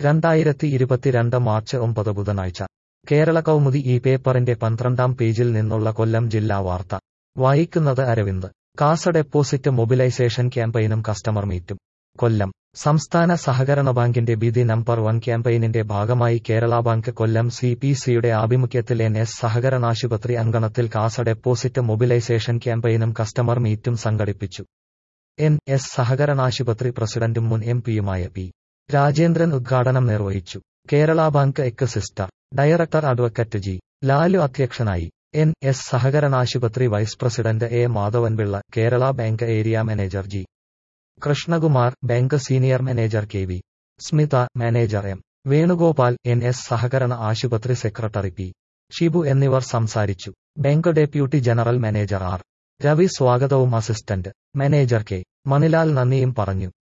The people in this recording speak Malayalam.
രണ്ടായിരത്തി ഇരുപത്തിരണ്ട് മാർച്ച് ഒമ്പത് ബുധനാഴ്ച കേരള കൗമുദി ഈ പേപ്പറിന്റെ പന്ത്രണ്ടാം പേജിൽ നിന്നുള്ള കൊല്ലം ജില്ലാ വാർത്ത വായിക്കുന്നത് അരവിന്ദ് കാസ ഡെപ്പോസിറ്റ് മൊബിലൈസേഷൻ ക്യാമ്പയിനും കസ്റ്റമർ മീറ്റും കൊല്ലം സംസ്ഥാന സഹകരണ ബാങ്കിന്റെ ബിദി നമ്പർ വൺ ക്യാമ്പയിനിന്റെ ഭാഗമായി Kerala bank Kollam C P സിയുടെ ആഭിമുഖ്യത്തിൽ എൻ എസ് സഹകരണാശുപത്രി അങ്കണത്തിൽ കാസ ഡെപ്പോസിറ്റ് മൊബിലൈസേഷൻ ക്യാമ്പയിനും കസ്റ്റമർ മീറ്റും സംഘടിപ്പിച്ചു എൻ എസ് സഹകരണാശുപത്രി പ്രസിഡന്റും മുൻ എം പിയുമായ പി രാജേന്ദ്രൻ ഉദ്ഘാടനം നിർവഹിച്ചു കേരള ബാങ്ക് എക്ക് സിസ്റ്റർ ഡയറക്ടർ അഡ്വക്കറ്റ് ജി ലാലു അധ്യക്ഷനായി എൻ എസ് സഹകരണാശുപത്രി vice president A Madhavan Pillai Kerala bank area manager G Krishnakumar bank senior manager K V Smitha manager M Venugopal N S സഹകരണ ആശുപത്രി സെക്രട്ടറി പി ഷിബു എന്നിവർ സംസാരിച്ചു bank deputy general manager R Ravi സ്വാഗതവും അസിസ്റ്റന്റ് മാനേജർ കെ മണിലാൽ നന്ദിയും പറഞ്ഞു